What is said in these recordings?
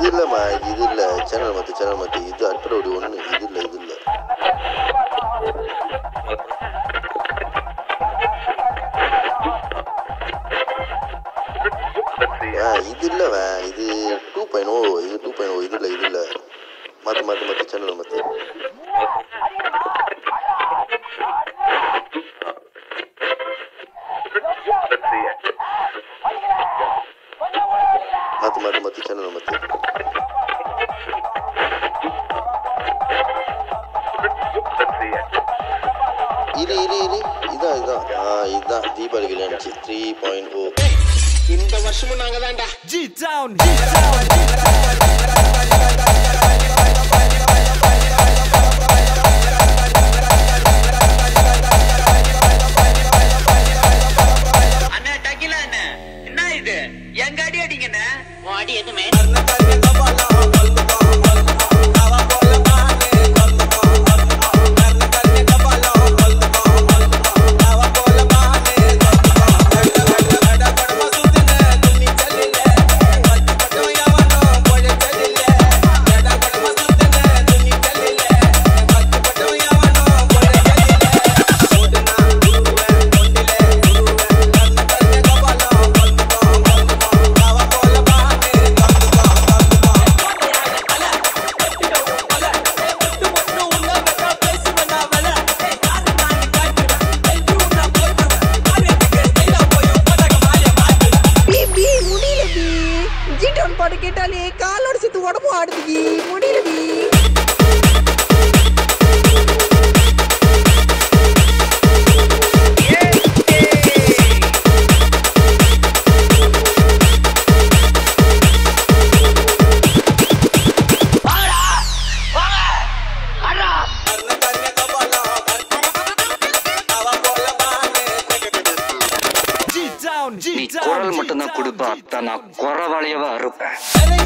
இது இல்லைம்மா இது இது இல்லை சேனல் மாற்று சேனல் மாற்று இது அட்ரோடு ஒன்று இது இல்லை இது இல்லை ஆ இது இல்லைவ இது டூ பாயிண்ட் ஓ இது டூ பாயிண்ட் ஓ இது இல்லை இது இல்லை மாற்று மாற்று மாற்று சேனல் மாற்று மாற்று மாற்று மாற்று சேனல் மாற்று இரு இரு இரு இதான் இதான் ஆ இதுதான் தீபாவளி கல்யாணிச்சு த்ரீ பாயிண்ட் ஓ இந்த வருஷமும் நாங்க தான்டா G-Town, G-Town. அண்ணா டக்கில அண்ணா என்ன இது எங்க அடி அடிங்கண்ணே உன் அடி எதுவுமே பி பி முடியல பி ஜிடோன் பாட்டு கேட்டாலே காலோட சேர்த்து உடம்பு ஆடுது பி முடியல பி G-Town, நீ G-Town. குரல் மட்டும்தான் கொடுப்ப அத்தா நான் குறவாளியவா இருப்பேன்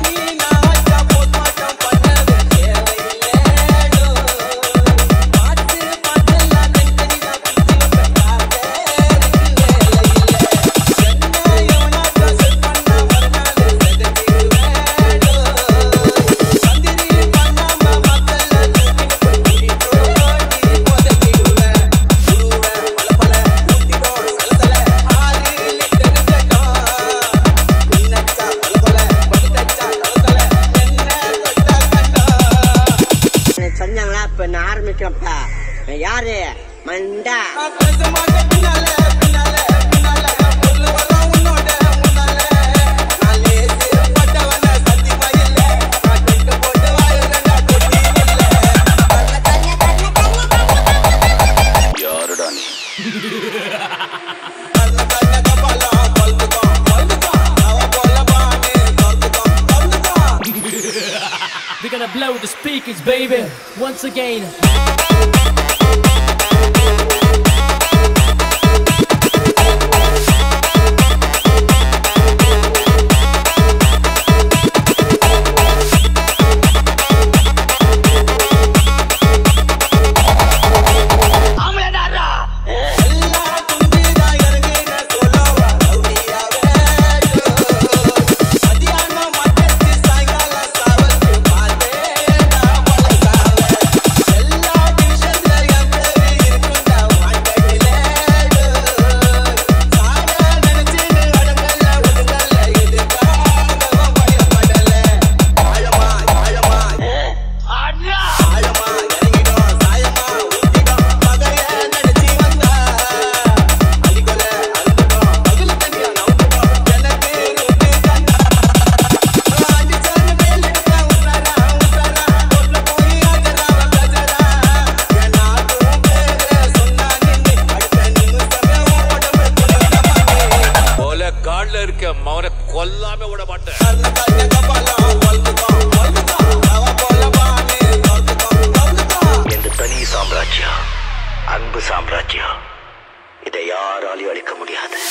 சொன்னாங்களா இப்ப நான் ஆரம்பிக்கிறப்ப நான் யாரு மண்டா யாருடா நீ We're gonna blow the speakers, baby. Once again. போல காட்ல இருக்க மவனை கொல்லாம விட மாட்டேன் எந்த தனி சாம்ராஜ்யம் அன்பு சாம்ராஜ்யம் இதை யாராலையும் அழிக்க முடியாது